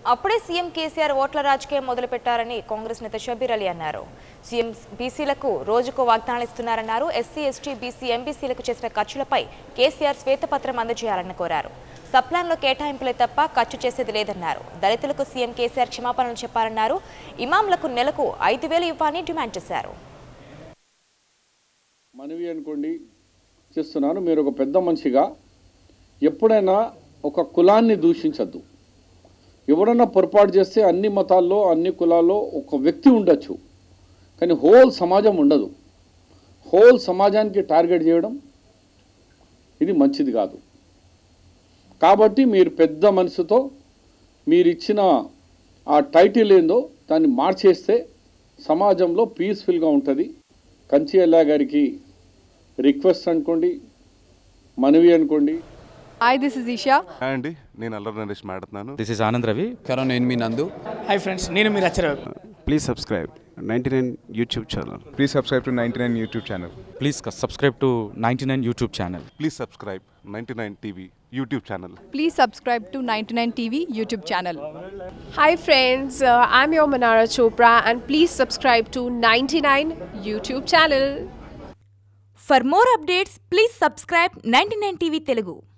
అప్పుడే సీఎం కేసీఆర్ ఓట్ల రాజకీయం మొదలుపెట్టారని కాంగ్రెస్ నేత షబీర్ అలీ అన్నారు సీఎం బీసీలకు రోజుకో వాగ్దానాలు ఇస్తున్నారన్నారు ఎస్సీ ఎస్టీ బీసీ ఎంబీసీలకు చేసిన ఖర్చులపై కేసీఆర్ శ్వేతపత్రం అందజేయాలని కోరారు సప్లాన్లో కేటాయింపులే తప్ప ఖర్చు చేసేది లేదన్నారు దళితులకు సీఎం కేసీఆర్ క్షమాపణలు చెప్పారన్నారు ఇమాంలకు నెలకు ఐదు వేలు ఇవ్వాలని డిమాండ్ చేశారు మనవి అనుకోండి చేస్తున్నాను మీరు ఒక పెద్ద మనిషిగా ఎప్పుడైనా ఒక కులాన్ని దూషించద్దు ఎవడన్నా పొరపాటు చేస్తే అన్ని మతాల్లో అన్ని కులాల్లో ఒక వ్యక్తి ఉండొచ్చు కానీ హోల్ సమాజం ఉండదు హోల్ సమాజానికి టార్గెట్ చేయడం ఇది మంచిది కాదు కాబట్టి మీరు పెద్ద మనసుతో మీరు ఇచ్చిన ఆ టైటిల్ ఏందో దాన్ని మార్చేస్తే సమాజంలో పీస్ఫుల్గా ఉంటుంది కంచి అల్లా గారికి రిక్వెస్ట్ అనుకోండి మనవి అనుకోండి Hi, this is Isha. Hi అండి నేను అల్లరి నరేష్ మాట్లాడుతున్నాను దిస్ ఇస్ ఆనంద్ రవి కరోనా నేను మీ నందు హాయ్ ఫ్రెండ్స్ నేను మీరు అచ్చర please subscribe ninety nine YouTube channel Please subscribe to 99 YouTube channel. Please subscribe to ninety nine YouTube channel please subscribe ninety nine TV YouTube channel Please subscribe to 99 TV YouTube channel. Hi friends, uh, I'm your Manara Chopra and please subscribe to 99 YouTube channel. For more updates please subscribe ninety nine TV Telugu